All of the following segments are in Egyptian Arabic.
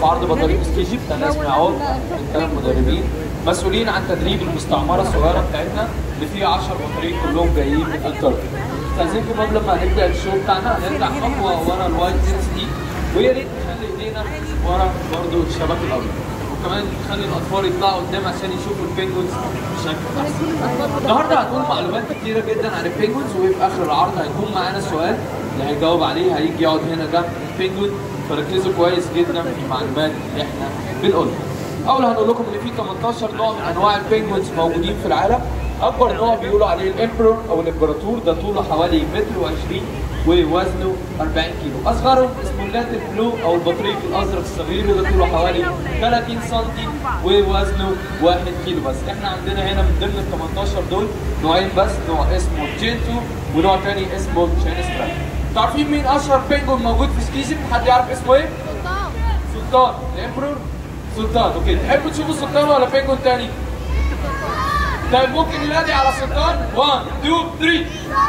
في عرض بطاريق سكيجي انا اسمي عوض من ثلاث مدربين مسؤولين عن تدريب المستعمره الصغيره بتاعتنا اللي فيها 10 بطاريق كلهم جايين من التركي استاذنكم قبل ما نبدا الشو بتاعنا هنرجع خطوه ورا الوايت تنس دي ويا ريت نخلي ايدينا ورا برضه الشبك الابيض وكمان نخلي الاطفال يطلعوا قدام عشان يشوفوا البينجوينز بشكل احسن النهارده هنقول معلومات كتيره جدا عن البينجوينز وفي اخر العرض هيكون معانا سؤال اللي هيجاوب عليه هيجي يقعد هنا جنب البينجوين فركزوا كويس جدا في المعلومات اللي احنا بنقولها. اول هنقول لكم ان في 18 نوع من انواع البينجوينز موجودين في العالم اكبر نوع بيقولوا عليه الامبرور او الامبراطور ده طوله حوالي متر و20 ووزنه 40 كيلو اصغرهم اسمه اللاتر بلو او البطريق الازرق الصغير وده طوله حوالي 30 سم ووزنه 1 كيلو بس احنا عندنا هنا من ضمن ال 18 دول نوعين بس نوع اسمه جينتو ونوع تاني اسمه تشاينيز براند تعرفين مين اشهر بينجوين موجود في سكيزم حد يعرف اسمه ايه سلطان الامبرور سلطان اوكي تحبوا تشوفوا سلطان ولا بينجوين تاني طيب ممكن ننادي على سلطان 1 2 3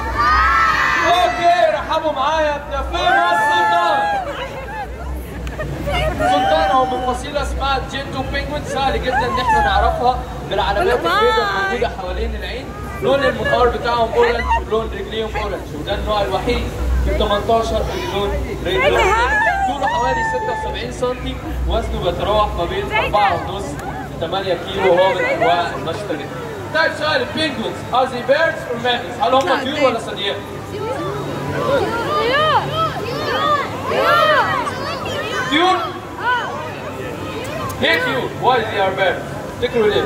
اوكي رحبوا معايا ده فين هو السلطان سلطان هو من فصيلة اسمها جينتو بينجوين سهل جدا ان احنا نعرفها بالعلامات البيضاء الموجودة حوالين العين لون المنقار بتاعهم اورنج ولون رجليهم اورنج وده النوع الوحيد في ال 18 اللي لون رجليهم طوله حوالي 76 سم وزنه بيتراوح ما بين 4.5 ل 8 كيلو وهو من انواع النشطة جدا طيب سؤال البينجوينز ار زي بيردز اور ماميز هل هم طيور ولا ثدييات؟ طيور؟ ليه طيور؟ واي زي ار بيردز؟ تفتكروا ليه؟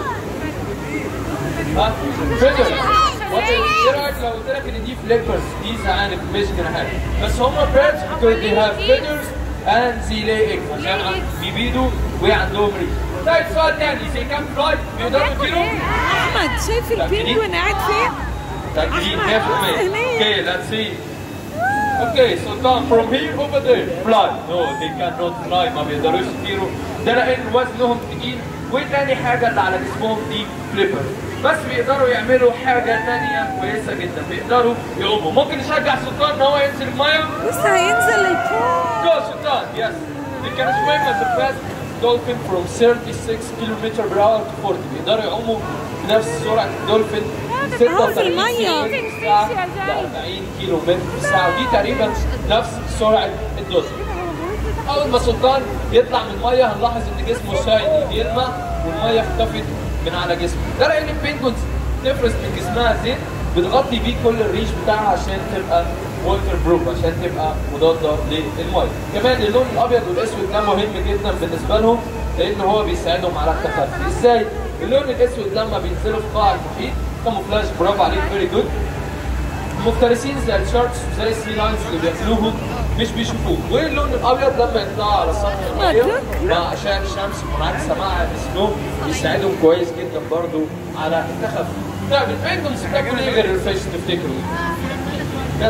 ها؟ فيدرز ايه رايك لو قلت لك ان دي فليبرز دي زعانف مش جناحات بس هم بيردز because they have feathers and they lay eggs عشان بيبيضوا وعندهم ريش طيب سؤال تاني زي كام فلاي بيقدروا يطيروا؟ احمد شايف البينجوين قاعد فين؟ تأكيد 100% Okay, let's see. Okay, so Tom, from here over there, fly. No, they cannot fly, ما بيقدروش يطيروا. ده لأن وزنهم تقيل وتاني حاجة اللي على جسمهم دي فليبر. بس بيقدروا يعملوا حاجة تانية كويسة جدا، بيقدروا يعوموا. ممكن نشجع سلطان إن هو ينزل المية؟ لسه هينزل البول Go, Sultan, yes. They can swim as a fast dolphin from 36 km per hour to 40. بيقدروا يعوموا بنفس سرعة الدولفين في 36 المية. كيلو في الساعة ل 40 كيلو متر في الساعة ودي تقريبا نفس سرعة الدولفين. أول ما سلطان يطلع من المية هنلاحظ إن جسمه شايني بيلمع والمية اختفت من على جسمه. ده لأن البينجوينز تفرز من جسمها زيت بتغطي بيه كل الريش بتاعها عشان تبقى ووتر بروف عشان تبقى مضادة للمية. كمان اللون الأبيض والأسود ده مهم جدا بالنسبة لهم لأن هو بيساعدهم على التخفي. إزاي؟ اللون الأسود لما بينزلوا في قاع المحيط كاموفلاج برافو عليك فيري جود مفترسين زي الشاركس وزي السي لاينز اللي بياكلوهم مش بيشوفوه واللون الابيض لما يطلعوا على سطح الميه مع اشعه الشمس منعكسه مع جسمهم بيساعدهم كويس جدا برضو على التخفي طيب البينجوينز بتاكل ايه غير الفيش تفتكروا؟ بس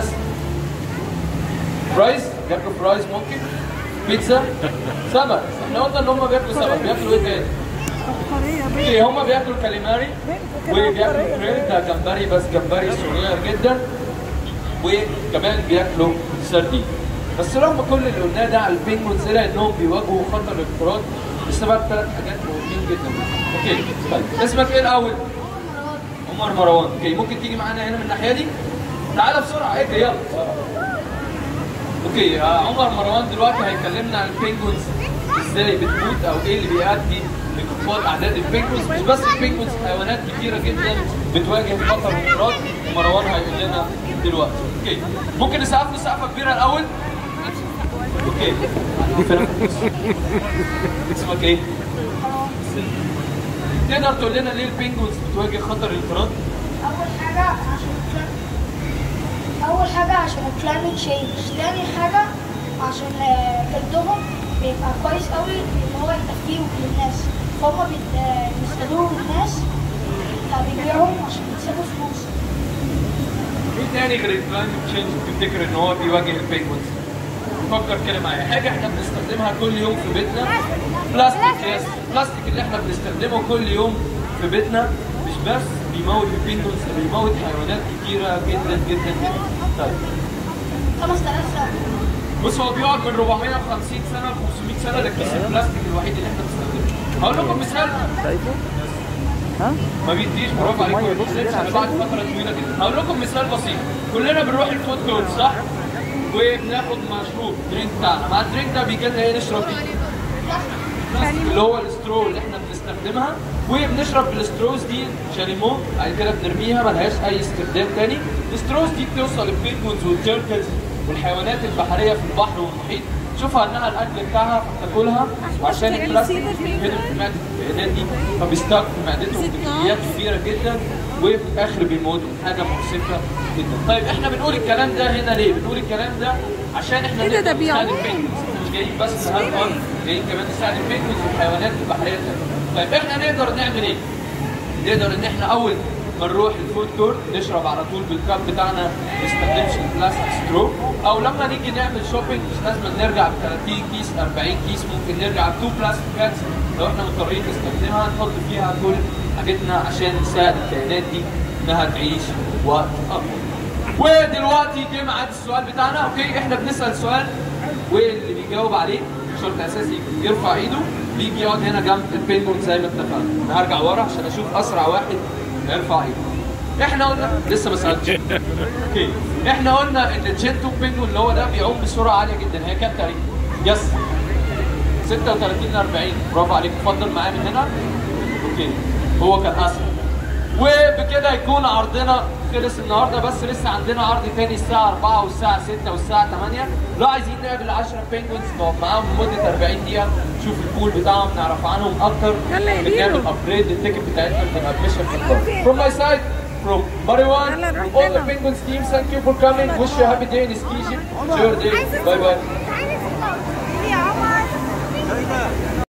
فرايز بياكلوا فرايز ممكن بيتزا سمك احنا قلنا ان هم بياكلوا سمك بياكلوا ايه تاني؟ اوكي هم بياكلوا كاليماري وبياكلوا كريل ده جمبري بس جمبري صغير جدا وكمان بياكلوا سردين بس رغم كل اللي قلناه ده على البينجوينز طلع انهم بيواجهوا خطر الانقراض بسبب ثلاث حاجات مهمين جدا اوكي طيب اسمك ايه الاول؟ عمر مروان اوكي ممكن تيجي معانا هنا من الناحيه دي؟ تعالى بسرعه اجري يلا اوكي آه، عمر مروان دلوقتي هيكلمنا عن البينجوينز ازاي بتموت او ايه اللي بيؤدي لانخفاض اعداد البينجوينز مش بس البينجوينز حيوانات كتيره جدا بتواجه خطر الانقراض ومروان هيقول لنا دلوقتي اوكي ممكن نسقف له سقفه كبيره الاول اوكي فين؟ اسمك ايه؟ تقدر تقول لنا ليه البينجوينز بتواجه خطر الانقراض؟ اول حاجه عشان اول حاجه عشان الكلايمت تشينج تاني حاجه عشان آه، جلدهم بيبقى كويس قوي ان هو يكفيهم للناس فهم بيت- آه، بيستخدموا الناس فبيبيعهم عشان يكسبوا فلوس ايه تاني غير الكلايمت تشينج تفتكر ان هو بيواجه البينجوينز؟ فكر كده معايا حاجه احنا بنستخدمها كل يوم في بيتنا بلاستيك يس البلاستيك اللي احنا بنستخدمه كل يوم في بيتنا مش بس بيموت البينجوينز ده بيموت حيوانات كتيره جدا جدا جدا طيب 5000 سنه بص هو بيقعد من 450 سنه ل 500 سنه ده الكيس البلاستيك الوحيد اللي احنا بنستخدمه هقول لكم مثال شايفه؟ ها؟ ما بيديش برافو عليكم مية ما بص بينزلش كده الا بعد فتره طويله جدا هقول لكم مثال بسيط كلنا بنروح الفود كورت صح وبناخد مشروب درينك بتاعنا مع الدرينك ده بيجي لنا ايه نشرب ايه اللي هو الاسترو اللي احنا بنستخدمها وبنشرب بالاستروز دي شاليمو بعد كده بنرميها ملهاش اي استخدام تاني الاستروز دي بتوصل للبينجوينز والتيركلز والحيوانات البحريه في البحر والمحيط شوفها انها الاكل بتاعها فبتاكلها وعشان البلاستيك بيتهدم في معده الكائنات دي فبيستك في معدتهم بكميات كبيره جدا وفي الاخر بيموتوا حاجه مؤسفه جدا طيب احنا بنقول الكلام ده هنا ليه؟ بنقول الكلام ده عشان احنا إيه ده؟ ده نقدر نساعد بيعوم؟ البينجوينز احنا مش جايين بس نهار فن جايين كمان نساعد البينجوينز والحيوانات البحريه التانية. طيب احنا نقدر نعمل ايه؟ نقدر ان احنا اول ما نروح الفود كورت نشرب على طول بالكاب بتاعنا ما نستخدمش البلاستيك سترو او لما نيجي نعمل شوبينج مش لازم نرجع ب 30 كيس 40 كيس ممكن نرجع بتو بلاستيك باكس لو احنا مضطرين نستخدمها نحط فيها كل حاجتنا عشان نساعد الكائنات دي انها تعيش وقت اطول. ودلوقتي جه ميعاد السؤال بتاعنا اوكي احنا بنسال سؤال واللي بيجاوب عليه شرط اساسي يرفع ايده بيجي يقعد هنا جنب البينجوين زي ما اتفقنا انا هرجع ورا عشان اشوف اسرع واحد يرفع ايده احنا قلنا لسه ما سالتش اوكي احنا قلنا ان الجينتو بينجوين اللي هو ده بيعوم بسرعه عاليه جدا هي كام تقريبا؟ يس 36 ل 40 برافو عليك اتفضل معايا من هنا اوكي هو كان اسرع وبكده يكون عرضنا خلص النهارده بس لسه عندنا عرض تاني الساعه 4 والساعه 6 والساعه 8 لو عايزين نقابل 10 بينجوينز نقعد معاهم لمده 40 دقيقه نشوف البول بتاعهم نعرف عنهم اكتر يلا يا بنعمل ليلو. ابجريد للتيكت بتاعتنا بتبقى ادمشن في الكلاب From my side from Mariwan يلا نروح from all the هنا. penguins team thank you for coming wish you a happy day in Ski Sure day bye bye